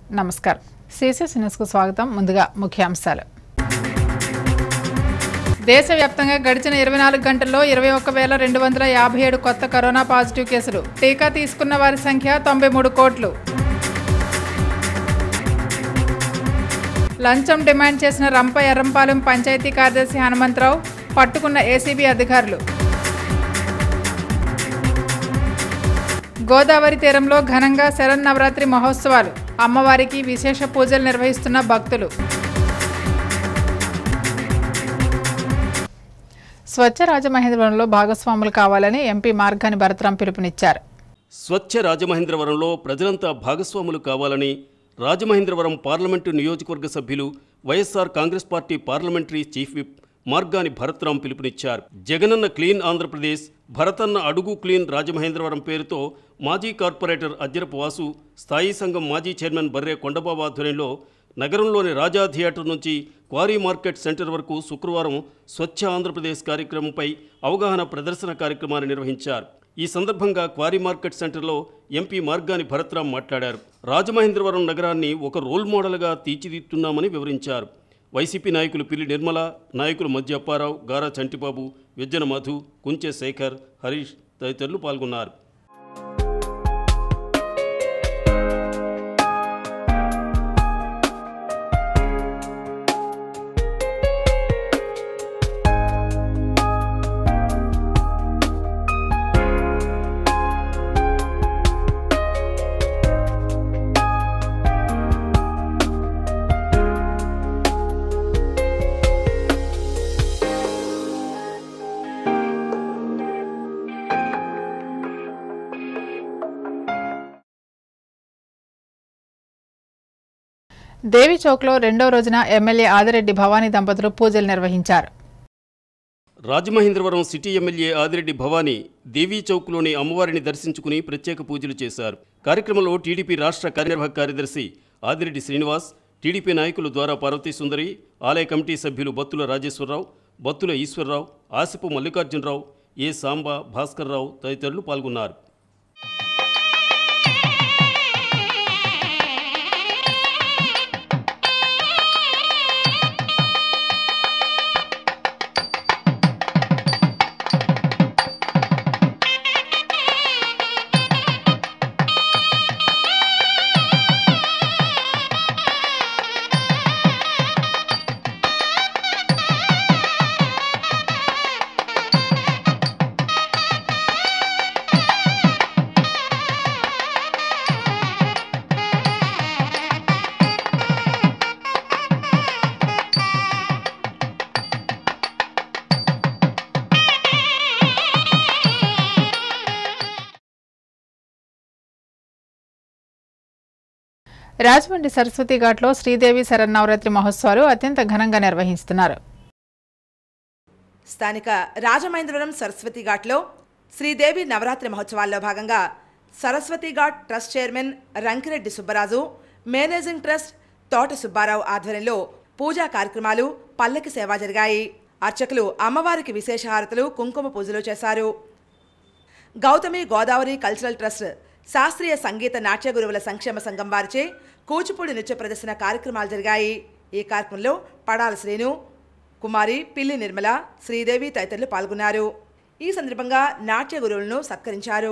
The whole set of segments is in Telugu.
నమస్కారం సిసిఎస్ న్యూస్కు స్వాగతం ముందుగా ముఖ్యాంశాలు దేశవ్యాప్తంగా గడిచిన ఇరవై నాలుగు గంటల్లో ఇరవై ఒక్క వేల రెండు వందల యాభై ఏడు కొత్త కరోనా పాజిటివ్ కేసులు టీకా తీసుకున్న వారి సంఖ్య తొంభై మూడు కోట్లు లంచం డిమాండ్ చేసిన రంప ఎర్రంపాలెం పంచాయతీ కార్యదర్శి హనుమంతరావు పట్టుకున్న ఏసీబీ అధికారులు గోదావరి తీరంలో ఘనంగా శరన్నవరాత్రి మహోత్సవాలు అమ్మవారికి విశేష పూజలు నిర్వహిస్తున్న భక్తులు స్వచ్ఛ రాజమహేంద్రవరంలో భాగస్వాములు కావాలని ఎంపీ మార్గాని భరతరాం పిలుపునిచ్చారు స్వచ్ఛ రాజమహేంద్రవరంలో ప్రజలంతా భాగస్వాములు కావాలని రాజమహేంద్రవరం పార్లమెంటు నియోజకవర్గ సభ్యులు YSR Congress party parliamentary chief whip Margani Bharatram పిలుపునిచ్చారు జగనన్న క్లీన్ ఆంధ్రప్రదేశ్ భరతన్న అడుగు క్లీన్ రాజమహేంద్రవరం పేరుతో మాజీ కార్పొరేటర్ అజ్జరపు వాసు స్థాయి సంఘం మాజీ చైర్మన్ బర్రే కొండబాబు ఆధ్వర్యంలో నగరంలోని రాజా థియేటర్ నుంచి క్వారీ మార్కెట్ సెంటర్ వరకు శుక్రవారం స్వచ్ఛ ఆంధ్రప్రదేశ్ కార్యక్రమంపై అవగాహన ప్రదర్శన కార్యక్రమాన్ని నిర్వహించారు ఈ సందర్భంగా క్వారీ మార్కెట్ సెంటర్లో ఎంపీ మార్గాని భరత్రాం మాట్లాడారు రాజమహేంద్రవరం నగరాన్ని ఒక రోల్ మోడల్గా తీర్చిదిద్దుతున్నామని వివరించారు వైసీపీ నాయకులు పిల్లి నిర్మల నాయకులు మధ్య అప్పారావు గారా చంటిబాబు విజ్జన మధు కుంచె శేఖర్ హరీష్ తదితరులు పాల్గొన్నారు దేవి చౌక్లో రెండో రోజున ఎమ్మెల్యే ఆదిరెడ్డి భవానీ దంపతులు పూజలు నిర్వహించారు రాజమహేంద్రవరం సిటీ ఎమ్మెల్యే ఆదిరెడ్డి భవానీ దేవీ చౌక్లోని అమ్మవారిని దర్శించుకుని ప్రత్యేక పూజలు చేశారు కార్యక్రమంలో టీడీపీ రాష్ట్ర కార్యనిర్వాహక కార్యదర్శి ఆదిరెడ్డి శ్రీనివాస్ టీడీపీ నాయకులు ద్వారా పార్వతీ సుందరి ఆలయ కమిటీ సభ్యులు బత్తుల రాజేశ్వరరావు బత్తుల ఈశ్వరరావు ఆసిపు మల్లికార్జునరావు ఏ సాంబ భాస్కర్రావు తదితరులు పాల్గొన్నారు రాజమండ్రి సరస్వతి ఘాట్లో శ్రీదేవి శరన్నవరాత్రి మహోత్సవాలు అత్యంత ఘనంగా నిర్వహిస్తున్నారు స్థానిక రాజమహేంద్రవరం సరస్వతి ఘాట్లో శ్రీదేవి నవరాత్రి మహోత్సవాల్లో భాగంగా Saraswati ghat trust chairman Rankireddy Subbaraju managing trust Thota Subbarao ఆధ్వర్యంలో పూజా కార్యక్రమాలు పల్లకి సేవ జరిగాయి అర్చకులు అమ్మవారికి విశేష హారతులు కుంకుమ పూజలు చేశారు గౌతమి గోదావరి కల్చరల్ ట్రస్ట్ శాస్త్రీయ సంగీత నాట్య గురువుల సంక్షేమ సంఘం వారిచే కూచిపూడి నృత్య ప్రదర్శన కార్యక్రమాలు జరిగాయి ఈ కార్యక్రమంలో పడాల శ్రీను కుమారి పిల్లి నిర్మల శ్రీదేవి తదితరులు పాల్గొన్నారు ఈ సందర్భంగా నాట్య గురువులను సత్కరించారు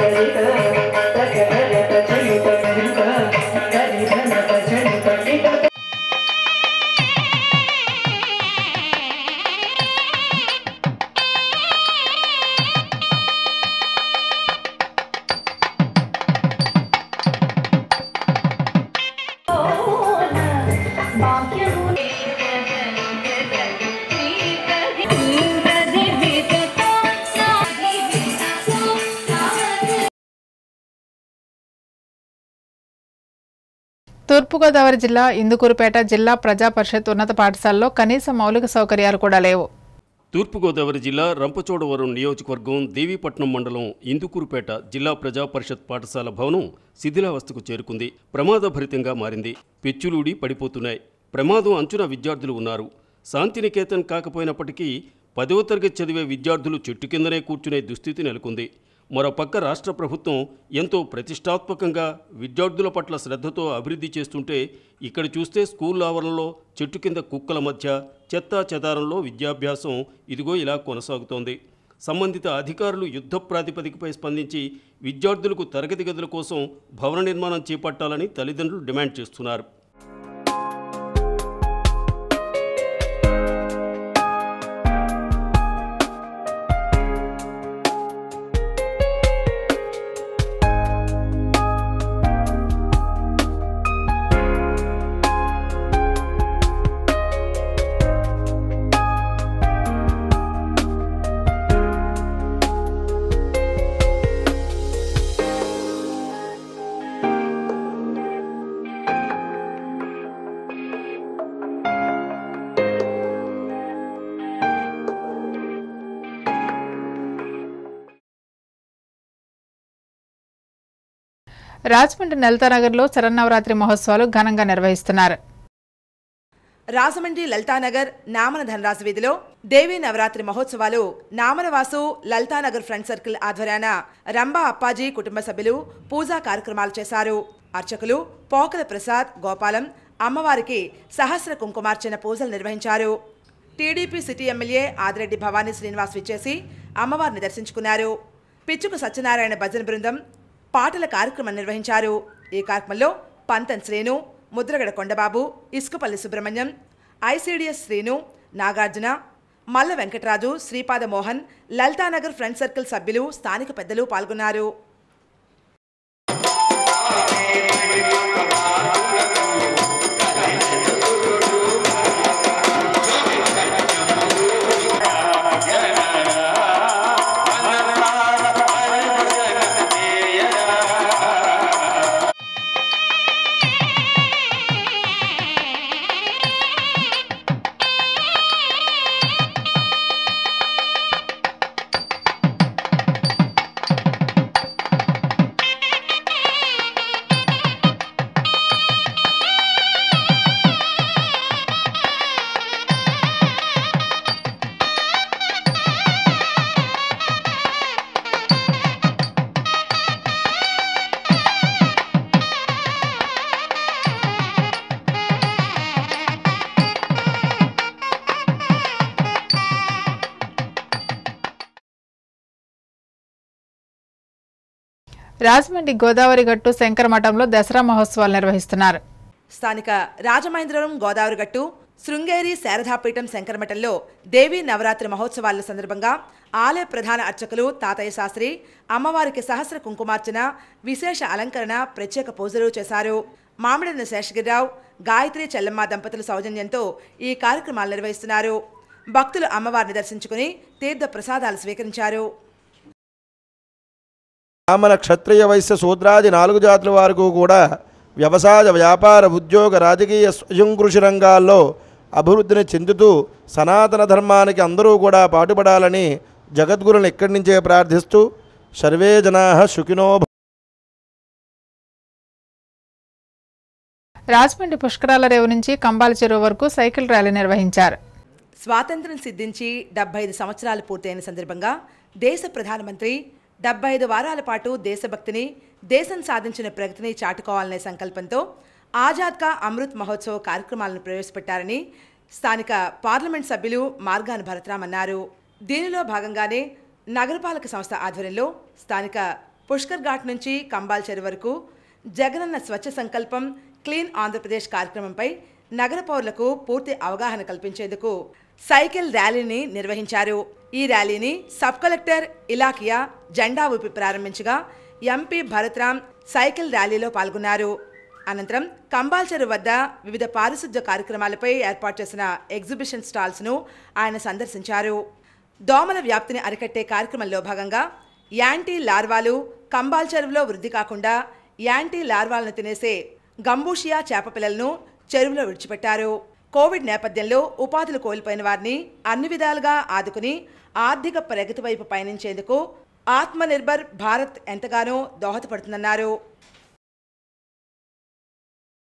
తూర్పుగోదావరి జిల్లా ఇందుకూరుపేట జిల్లా ప్రజా పరిషత్ ఉన్నత పాఠశాలలో కనీస మౌలిక సౌకర్యాలు కూడా లేవు తూర్పుగోదావరి జిల్లా రంపచోడవరం నియోజకవర్గం దేవీపట్నం మండలం ఇందుకూరుపేట జిల్లా ప్రజా పరిషత్ పాఠశాల భవనం శిథిలావస్థకు చేరుకుంది ప్రమాదభరితంగా మారింది పెచ్చులూడి పడిపోతున్నాయి ప్రమాదం అంచున విద్యార్థులు ఉన్నారు శాంతినికేతన్ కాకపోయినప్పటికీ పదవ తరగతి చదివే విద్యార్థులు చెట్టు కిందనే కూర్చునే దుస్థితి నెలకొంది మరోపక్క రాష్ట్ర ప్రభుత్వం ఎంతో ప్రతిష్టాత్మకంగా విద్యార్థుల పట్ల శ్రద్ధతో అభివృద్ధి చేస్తుంటే ఇక్కడ చూస్తే స్కూల్ ఆవరణలో చెట్టు కింద కుక్కల మధ్య చెత్తా చెదారంలో విద్యాభ్యాసం ఇదిగో ఇలా కొనసాగుతోంది సంబంధిత అధికారులు యుద్ధ ప్రాతిపదికపై స్పందించి విద్యార్థులకు తరగతి గదుల కోసం భవన నిర్మాణం చేపట్టాలని తల్లిదండ్రులు డిమాండ్ చేస్తున్నారు రాజమండ్రి లలితానగర్లో శరన్నవరాత్రి మహోత్సవాలు ఘనంగా నిర్వహిస్తున్నారు రాజమండ్రి లలితానగర్ నామన ధనరాజు వీధిలో దేవీ నవరాత్రి మహోత్సవాలు నామనవాసు లలితానగర్ ఫ్రెండ్ సర్కిల్ ఆధ్వర్యాన రంభా అప్పాజీ కుటుంబ సభ్యులు పూజా కార్యక్రమాలు చేశారు అర్చకులు పోకల ప్రసాద్ గోపాలం అమ్మవారికి సహస్ర కుంకుమార్చన పూజలు నిర్వహించారు TDP city MLA Adireddy Bhavani Srinivas విచ్చేసి అమ్మవారిని దర్శించుకున్నారు పిచ్చుకు సత్యనారాయణ భజన బృందం పాటల కార్యక్రమం నిర్వహించారు ఈ కార్యక్రమంలో పంతన్ శ్రేణు Mudragada Kondababu Isukapalli Subrahmanyam ICDS Srinu Nagarjuna Malla Venkataraju Sripada Mohan Lalithanagar friend circle సభ్యులు స్థానిక పెద్దలు పాల్గొన్నారు రాజమండ్రి గోదావరి గట్టు శంకర మఠంలో దసరా మహోత్సవాలు నిర్వహిస్తున్నారు స్థానిక రాజమహేంద్రవరం గోదావరి గట్టు శృంగేరి శారదాపీఠం శంకరమఠంలో దేవీ నవరాత్రి మహోత్సవాల సందర్భంగా ఆలయ ప్రధాన అర్చకులు తాతయ్య శాస్త్రి అమ్మవారికి సహస్ర కుంకుమార్చన విశేష అలంకరణ ప్రత్యేక పూజలు చేశారు మామిడిన శేషగిరిరావు గాయత్రి చెల్లమ్మ దంపతుల సౌజన్యంతో ఈ కార్యక్రమాలు నిర్వహిస్తున్నారు భక్తులు అమ్మవారిని దర్శించుకుని తీర్థ ప్రసాదాలు స్వీకరించారు బ్రాహ్మణ క్షత్రియ వైశ్య శూద్రాది నాలుగు జాతుల వారికి కూడా వ్యవసాయ వ్యాపార ఉద్యోగ రాజకీయ స్వయం కృషి రంగాల్లో అభివృద్ధిని చెందుతూ సనాతన ధర్మానికి అందరూ కూడా పాటుపడాలని జగద్గురుని ఇక్కడి నుంచే ప్రార్థిస్తూ సర్వే జనా సుఖినో భ- రాజమండ్రి పుష్కరాల రేవు నుంచి కంబాల చెరువు వరకు సైకిల్ ర్యాలీ నిర్వహించారు స్వాతంత్ర్యం సిద్ధించి డెబ్బై ఐదు సంవత్సరాలు పూర్తయిన సందర్భంగా దేశ ప్రధానమంత్రి డెబ్బై ఐదు వారాల పాటు దేశభక్తిని దేశం సాధించిన ప్రగతిని చాటుకోవాలనే సంకల్పంతో ఆజాద్ కా అమృత్ మహోత్సవ్ కార్యక్రమాలను ప్రవేశపెట్టారని స్థానిక పార్లమెంట్ సభ్యులు మార్గాన్ భరత్రామ్ అన్నారు దీనిలో భాగంగానే నగరపాలక సంస్థ ఆధ్వర్యంలో స్థానిక పుష్కర్ ఘాట్ నుంచి కంబాల్ చెరువు వరకు జగనన్న స్వచ్ఛ సంకల్పం క్లీన్ ఆంధ్రప్రదేశ్ కార్యక్రమంపై నగర పౌరులకు పూర్తి అవగాహన కల్పించేందుకు సైకిల్ ర్యాలీని నిర్వహించారు ఈ ర్యాలీని సబ్ కలెక్టర్ ఇలాకియా జెండా ఊపి ప్రారంభించగా ఎంపీ భరత్రామ్ సైకిల్ ర్యాలీలో పాల్గొన్నారు అనంతరం కంబాల్చెరు వద్ద వివిధ పారిశుద్ధ్య కార్యక్రమాలపై ఏర్పాటు చేసిన ఎగ్జిబిషన్ స్టాల్స్ను ఆయన సందర్శించారు దోమల వ్యాప్తిని అరికట్టే కార్యక్రమంలో భాగంగా యాంటీ లార్వాలు కంబాల్ చెరువులో వృద్ధి కాకుండా యాంటీ లార్వాలను తినేసే గంబూషియా చేప పిల్లలను చెరువులో విడిచిపెట్టారు కోవిడ్ నేపథ్యంలో ఉపాధులు కోల్పోయిన వారిని అన్ని విధాలుగా ఆదుకుని ఆర్థిక ప్రగతి వైపు పయనించేందుకు ఆత్మనిర్భర్ భారత్ ఎంతగానో దోహదపడుతుందన్నారు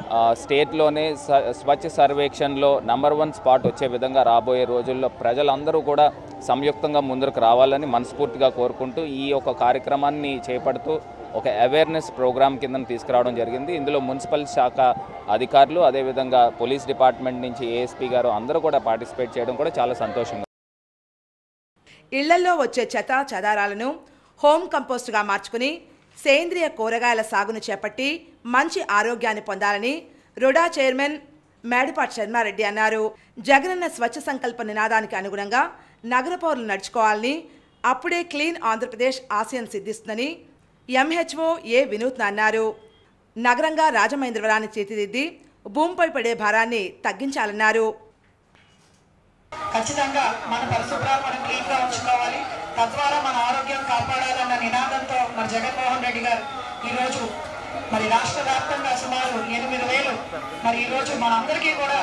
ఆ, స్టేట్లోనే స- స్వచ్ఛ సర్వేక్షణలో నంబర్ వన్ స్పాట్ వచ్చే విధంగా రాబోయే రోజుల్లో ప్రజలందరూ కూడా సంయుక్తంగా ముందుకు రావాలని మనస్ఫూర్తిగా కోరుకుంటూ ఈ యొక్క కార్యక్రమాన్ని చేపడుతూ ఒక అవేర్నెస్ ప్రోగ్రామ్ కింద తీసుకురావడం జరిగింది ఇందులో మున్సిపల్ శాఖ అధికారులు అదేవిధంగా పోలీస్ డిపార్ట్మెంట్ నుంచి ఏఎస్పీ గారు అందరూ కూడా పార్టిసిపేట్ చేయడం కూడా చాలా సంతోషంగా ఇళ్లల్లో వచ్చే చెత్త చెదారాలను హోమ్ కంపోస్ట్గా మార్చుకుని సేంద్రియ కూరగాయల సాగును చేపట్టి మంచి ఆరోగ్యాన్ని పొందాలని రుడా చైర్మన్ మేడపాటి శర్మారెడ్డి అన్నారు జగనన్న స్వచ్ఛ సంకల్ప నినాదానికి అనుగుణంగా నగర పౌరులు నడుచుకోవాలని అప్పుడే క్లీన్ ఆంధ్రప్రదేశ్ ఆశయం సిద్ధిస్తుందని ఎంహెచ్ఓ ఏ వినూత్న అన్నారు నగరంగా రాజమహేంద్రవరాన్ని తీర్చిదిద్ది భూమిపై పడే భారాన్ని తగ్గించాలన్నారు ఖచ్చితంగా మన పరిశుభ్రాలు మనం క్లీన్ గా ఉంచుకోవాలి తద్వారా మన ఆరోగ్యం కాపాడాలన్న నినాదంతో మన జగన్మోహన్ రెడ్డి గారు ఈరోజు మరి రాష్ట్ర వ్యాప్తంగా సుమారు ఎనిమిది వేలు మరి ఈరోజు మనందరికీ కూడా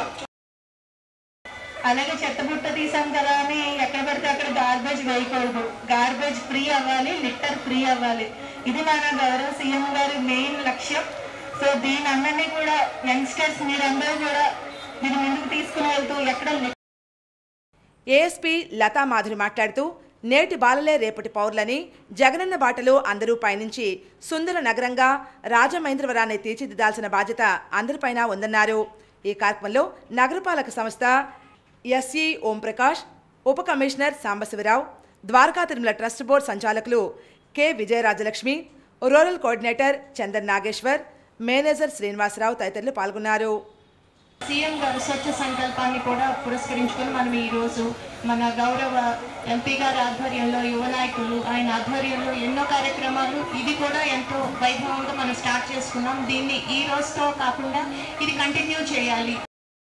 అలాగే చెత్తబుట్ట తీసాం కదా అని ఎక్కడ పడితే అక్కడ గార్బేజ్ వేయకూడదు గార్బేజ్ ఫ్రీ అవ్వాలి లిటర్ ఫ్రీ అవ్వాలి ఇది మన గౌరవ సీఎం గారి మెయిన్ లక్ష్యం సో దీని అందరినీ కూడా యంగ్స్టర్స్ మీరందరూ కూడా దీని ముందుకు తీసుకుని వెళ్తూ ఎక్కడ లి- ఏఎస్పీ లతా మాధురి మాట్లాడుతూ నేటి బాలలే రేపటి పౌరులని జగనన్న బాటలో అందరూ పయనించి సుందర నగరంగా రాజమహేంద్రవరాన్ని తీర్చిదిద్దాల్సిన బాధ్యత అందరిపైన ఉందన్నారు ఈ కార్యక్రమంలో నగరపాలక సంస్థ ఎస్ఈ ఓంప్రకాష్ ఉప commissioner Sambasivarao Dwaraka Tirumala trust board సంచాలకులు K Vijayarajalakshmi rural coordinator Chandan Nageswar manager Srinivasarao తదితరులు పాల్గొన్నారు సీఎం గారు స్వచ్ఛ సంకల్పాన్ని కూడా పురస్కరించుకొని మనం ఈ రోజు మన గౌరవ ఎంపీ గారి ఆధ్వర్యంలో యువ నాయకులు ఆయన ఆధ్వర్యంలో ఎన్నో కార్యక్రమాలు ఇది కూడా ఎంతో వైభవంగా మనం స్టార్ట్ చేసుకున్నాం దీన్ని ఈ రోజుతో కాకుండా ఇది కంటిన్యూ చేయాలి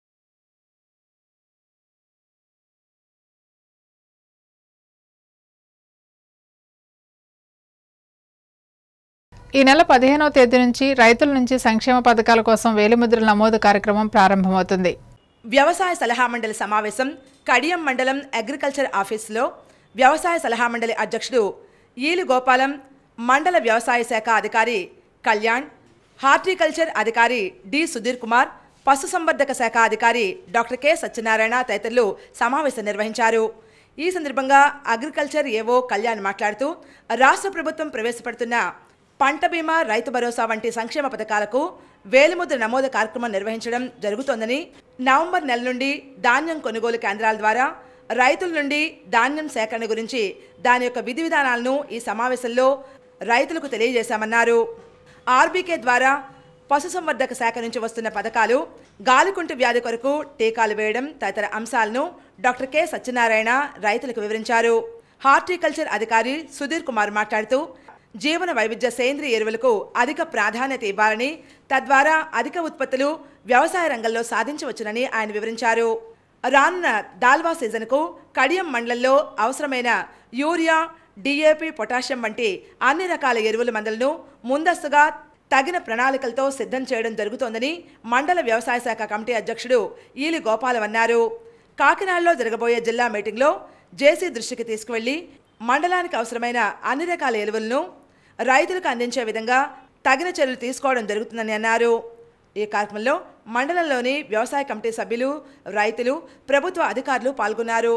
ఈ నెల పదిహేనవ తేదీ నుంచి రైతుల నుంచి సంక్షేమ పథకాల కోసం వేలిముద్రల నమోదు కార్యక్రమం ప్రారంభమవుతుంది వ్యవసాయ సలహా మండలి సమావేశం కడియం మండలం అగ్రికల్చర్ ఆఫీసులో వ్యవసాయ సలహా మండలి అధ్యక్షుడు ఈలు గోపాలం మండల వ్యవసాయ శాఖ అధికారి కళ్యాణ్ హార్టికల్చర్ అధికారి డి సుధీర్ కుమార్ పశుసంవర్ధక శాఖ అధికారి డాక్టర్ కె సత్యనారాయణ తదితరులు సమావేశం నిర్వహించారు ఈ సందర్భంగా అగ్రికల్చర్ ఏవో కళ్యాణ్ మాట్లాడుతూ రాష్ట్ర ప్రభుత్వం ప్రవేశపెడుతున్న పంట బీమా రైతు భరోసా వంటి సంక్షేమ పథకాలకు వేలిముద్ర నమోదు కార్యక్రమం నిర్వహించడం జరుగుతోందని నవంబర్ నెల నుండి ధాన్యం కొనుగోలు కేంద్రాల ద్వారా రైతుల నుండి ధాన్యం సేకరణ గురించి దాని యొక్క విధి విధానాలను ఈ సమావేశంలో రైతులకు తెలియజేశామన్నారు ఆర్బీకే ద్వారా పశుసంవర్ధక శాఖ నుంచి వస్తున్న పథకాలు గాలికుంటు వ్యాధి కొరకు టీకాలు వేయడం తదితర అంశాలను డాక్టర్ కె సత్యనారాయణ రైతులకు వివరించారు హార్టికల్చర్ అధికారి సుధీర్ కుమార్ మాట్లాడుతూ జీవన వైవిధ్య సేంద్రియ ఎరువులకు అధిక ప్రాధాన్యత ఇవ్వాలని తద్వారా అధిక ఉత్పత్తులు వ్యవసాయ రంగంలో సాధించవచ్చునని ఆయన వివరించారు రానున్న దాల్వా సీజన్కు కడియం మండలంలో అవసరమైన యూరియా డిఏపి పొటాషియం వంటి అన్ని రకాల ఎరువుల మందులను ముందస్తుగా తగిన ప్రణాళికలతో సిద్ధం చేయడం జరుగుతోందని మండల వ్యవసాయ శాఖ కమిటీ అధ్యక్షుడు ఈలి గోపాలం అన్నారు కాకినాడలో జరగబోయే జిల్లా మీటింగ్లో జేసీ దృష్టికి తీసుకువెళ్లి మండలానికి అవసరమైన అన్ని రకాల ఎరువులను రైతులకు అందించే విధంగా తగిన చర్యలు తీసుకోవడం జరుగుతుందని అన్నారు ఈ కార్యక్రమంలో మండలంలోని వ్యవసాయ కమిటీ సభ్యులు రైతులు ప్రభుత్వ అధికారులు పాల్గొన్నారు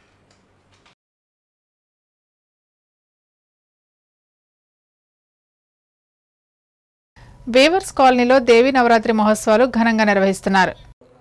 వేవర్స్ కాలనీలో దేవీ నవరాత్రి మహోత్సవాలు ఘనంగా నిర్వహిస్తున్నారు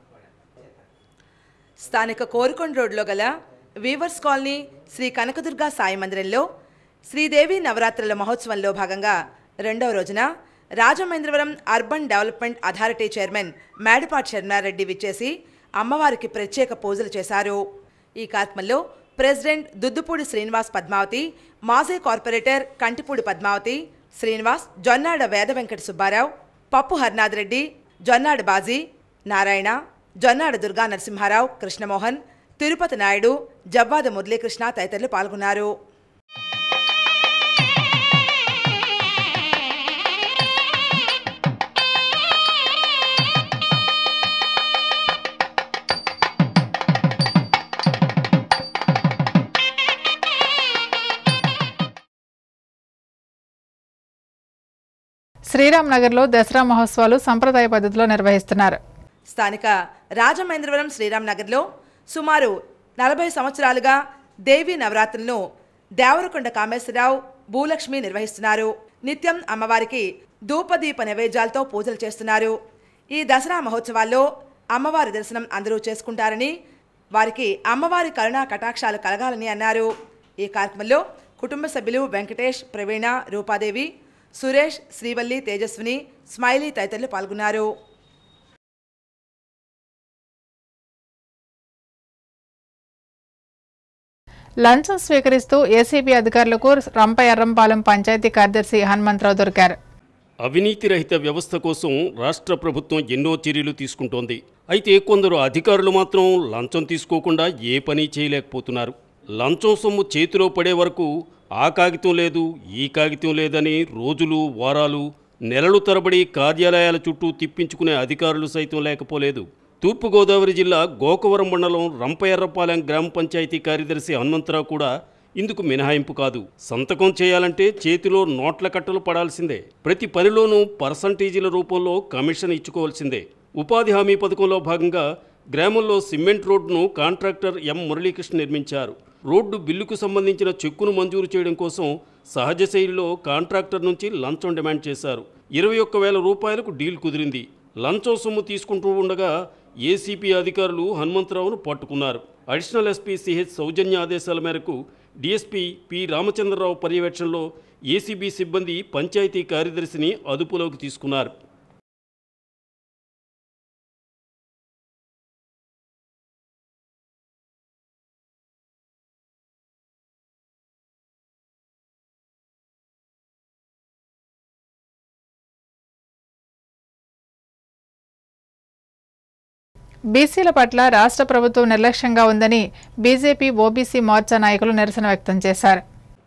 స్థానిక కోరుకొండ రోడ్లో గల వీవర్స్ కాలనీ శ్రీ కనకదుర్గ సాయి మందిరంలో శ్రీదేవి నవరాత్రుల మహోత్సవంలో భాగంగా రెండవ రోజున Rajamahendravaram urban development authority chairman Medapati Sharma Reddy విచ్చేసి అమ్మవారికి ప్రత్యేక పూజలు చేశారు ఈ కార్యక్రమంలో ప్రెసిడెంట్ దుద్దుపూడి శ్రీనివాస్ పద్మావతి మాజీ కార్పొరేటర్ కంటిపూడి పద్మావతి శ్రీనివాస్ జొన్నాడ వేద వెంకట సుబ్బారావు పప్పు హర్నాథ్ రెడ్డి జొన్నాడ బాజీ నారాయణ జొన్నాడ దుర్గా నరసింహారావు కృష్ణమోహన్ తిరుపతి నాయుడు జవ్వాద మురళీకృష్ణ తదితరులు పాల్గొన్నారు శ్రీరామ్ నగర్లో దసరా మహోత్సవాలు సంప్రదాయ పద్ధతిలో నిర్వహిస్తున్నారు స్థానిక రాజమహేంద్రవరం శ్రీరామ్ నగర్లో సుమారు నలభై సంవత్సరాలుగా దేవీ నవరాత్రులను దేవరకొండ కామేశ్వరరావు భూలక్ష్మి నిర్వహిస్తున్నారు నిత్యం అమ్మవారికి ధూపదీప నైవేద్యాలతో పూజలు చేస్తున్నారు ఈ దసరా మహోత్సవాల్లో అమ్మవారి దర్శనం అందరూ చేసుకుంటారని వారికి అమ్మవారి కరుణా కటాక్షాలు కలగాలని అన్నారు ఈ కార్యక్రమంలో కుటుంబ సభ్యులు వెంకటేష్ ప్రవీణ రూపాదేవి సురేష్ శ్రీవల్లి తేజస్విని స్మైలీ తదితరులు పాల్గొన్నారు లంచం స్వీకరిస్తూ ఏసీబీ అధికారులకు రంప ఎర్రంపాలెం పంచాయతీ కార్యదర్శి హనుమంతరావు దొరికారు అవినీతి రహిత వ్యవస్థ కోసం రాష్ట్ర ప్రభుత్వం ఎన్నో చర్యలు తీసుకుంటోంది అయితే కొందరు అధికారులు మాత్రం లంచం తీసుకోకుండా ఏ పని చేయలేకపోతున్నారు లంచం సొమ్ము చేతిలో పడే వరకు ఆ కాగితం లేదు ఈ కాగితం లేదని రోజులు వారాలు నెలలు తరబడి కార్యాలయాల చుట్టూ తిప్పించుకునే అధికారులు సైతం లేకపోలేదు తూర్పుగోదావరి జిల్లా గోకవరం మండలం రంపయర్రపాలెం గ్రామ పంచాయతీ కార్యదర్శి హనుమంతరావు కూడా ఇందుకు మినహాయింపు కాదు సంతకం చేయాలంటే చేతిలో నోట్ల కట్టలు పడాల్సిందే ప్రతి పనిలోనూ పర్సంటేజీల రూపంలో కమిషన్ ఇచ్చుకోవాల్సిందే ఉపాధి హామీ పథకంలో భాగంగా గ్రామంలో సిమెంట్ రోడ్డును కాంట్రాక్టర్ ఎం మురళీకృష్ణ నిర్మించారు రోడ్డు బిల్లుకు సంబంధించిన చెక్కును మంజూరు చేయడం కోసం సహజ శైలిలో కాంట్రాక్టర్ నుంచి లంచం డిమాండ్ చేశారు ఇరవై ఒక్క వేల రూపాయలకు డీల్ కుదిరింది లంచం సొమ్ము తీసుకుంటూ ఉండగా ఏసీపీ అధికారులు హనుమంతరావును పట్టుకున్నారు అడిషనల్ ఎస్పీ సిహెచ్ సౌజన్య ఆదేశాల మేరకు డీఎస్పీ పి రామచంద్రరావు పర్యవేక్షణలో ఏసీబీ సిబ్బంది పంచాయతీ కార్యదర్శిని అదుపులోకి తీసుకున్నారు బీసీల పట్ల రాష్ట్ర ప్రభుత్వం నిర్లక్ష్యంగా ఉందని బీజేపీ ఓబీసీ మోర్చా నాయకులు నిరసన వ్యక్తం చేశారు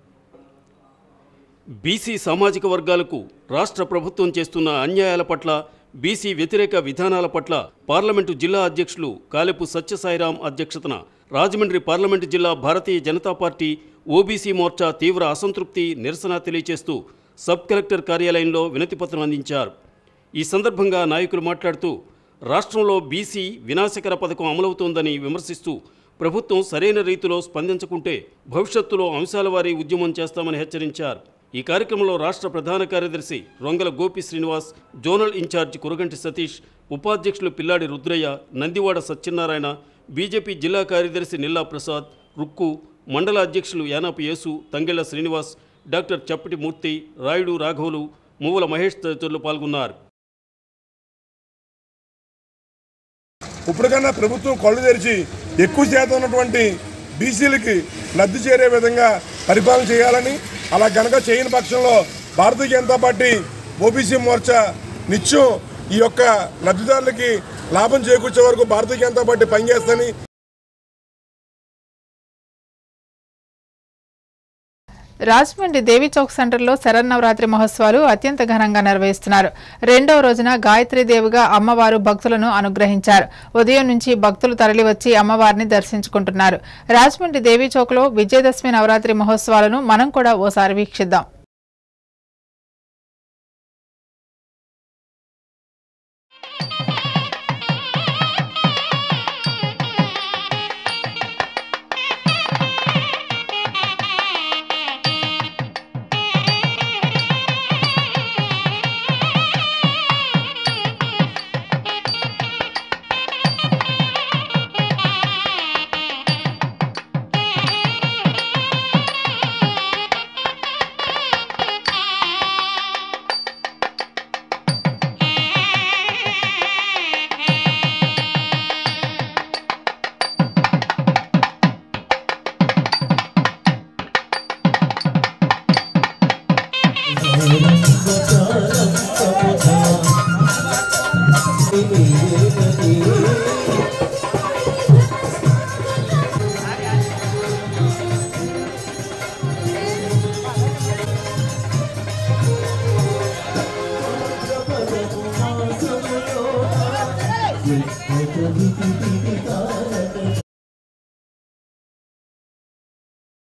బీసీ సామాజిక వర్గాలకు రాష్ట్ర ప్రభుత్వం చేస్తున్న అన్యాయాల పట్ల బీసీ వ్యతిరేక విధానాల పట్ల పార్లమెంటు జిల్లా అధ్యక్షులు కాలెపు సత్యసాయిరాం అధ్యక్షతన రాజమండ్రి పార్లమెంటు జిల్లా భారతీయ జనతా పార్టీ ఓబీసీ మోర్చా తీవ్ర అసంతృప్తి నిరసన తెలియజేస్తూ సబ్ కలెక్టర్ కార్యాలయంలో వినతిపత్రం అందించారు ఈ సందర్భంగా నాయకులు మాట్లాడుతూ రాష్ట్రంలో బీసీ వినాశకర పథకం అమలవుతోందని విమర్శిస్తూ ప్రభుత్వం సరైన రీతిలో స్పందించకుంటే భవిష్యత్తులో అంశాల వారీ ఉద్యమం చేస్తామని హెచ్చరించారు ఈ కార్యక్రమంలో రాష్ట్ర ప్రధాన కార్యదర్శి రొంగల గోపి శ్రీనివాస్ జోనల్ ఇన్ఛార్జి కురగంటి సతీష్ ఉపాధ్యక్షులు పిల్లాడి రుద్రయ్య నందివాడ సత్యనారాయణ బీజేపీ జిల్లా కార్యదర్శి నిల్లా ప్రసాద్ రుక్కు మండల అధ్యక్షులు యానాపు యేసు తంగెళ్ల శ్రీనివాస్ డాక్టర్ చప్పటి మూర్తి రాయుడు రాఘవులు మువ్వల మహేష్ తదితరులు పాల్గొన్నారు ఇప్పటికన్నా ప్రభుత్వం కళ్ళు తెరిచి ఎక్కువ శాతం ఉన్నటువంటి బీసీలకి లబ్ధి చేరే విధంగా పరిపాలన చేయాలని అలా గనక చేయని పక్షంలో భారతీయ జనతా పార్టీ ఓబీసీ మోర్చా నిత్యం ఈ యొక్క లబ్ధిదారులకి లాభం చేకూర్చే వరకు భారతీయ జనతా పార్టీ పనిచేస్తని రాజమండ్రి దేవి చౌక్ సెంటర్లో శరన్నవరాత్రి మహోత్సవాలు అత్యంత ఘనంగా నిర్వహిస్తున్నారు రెండవ రోజున గాయత్రీదేవిగా అమ్మవారు భక్తులను అనుగ్రహించారు ఉదయం నుంచి భక్తులు తరలివచ్చి అమ్మవారిని దర్శించుకుంటున్నారు రాజమండ్రి దేవి చౌక్లో విజయదశమి నవరాత్రి మహోత్సవాలను మనం కూడా ఓసారి వీక్షిద్దాం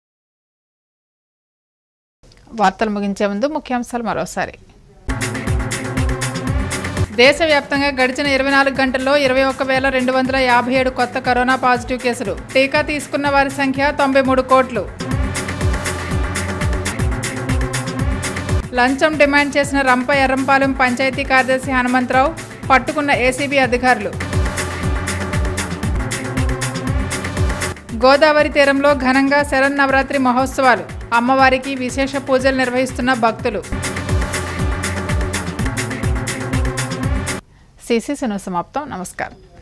వార్తలు ముగించే ముందు ముఖ్యాంశాలు మరోసారి దేశవ్యాప్తంగా గడిచిన ఇరవై నాలుగు గంటల్లో ఇరవై ఒక్క వేల రెండు వందల యాభై ఏడు కొత్త కరోనా పాజిటివ్ కేసులు టీకా తీసుకున్న వారి సంఖ్య తొంభై మూడు కోట్లు లంచం డిమాండ్ చేసిన రంప ఎర్రంపాలెం పంచాయతీ కార్యదర్శి హనుమంతరావు పట్టుకున్న ఏసీబీ అధికారులు గోదావరి తీరంలో ఘనంగా శరన్నవరాత్రి మహోత్సవాలు అమ్మవారికి విశేష పూజలు నిర్వహిస్తున్న భక్తులు సిసిసిను సమాప్తం నమస్కారం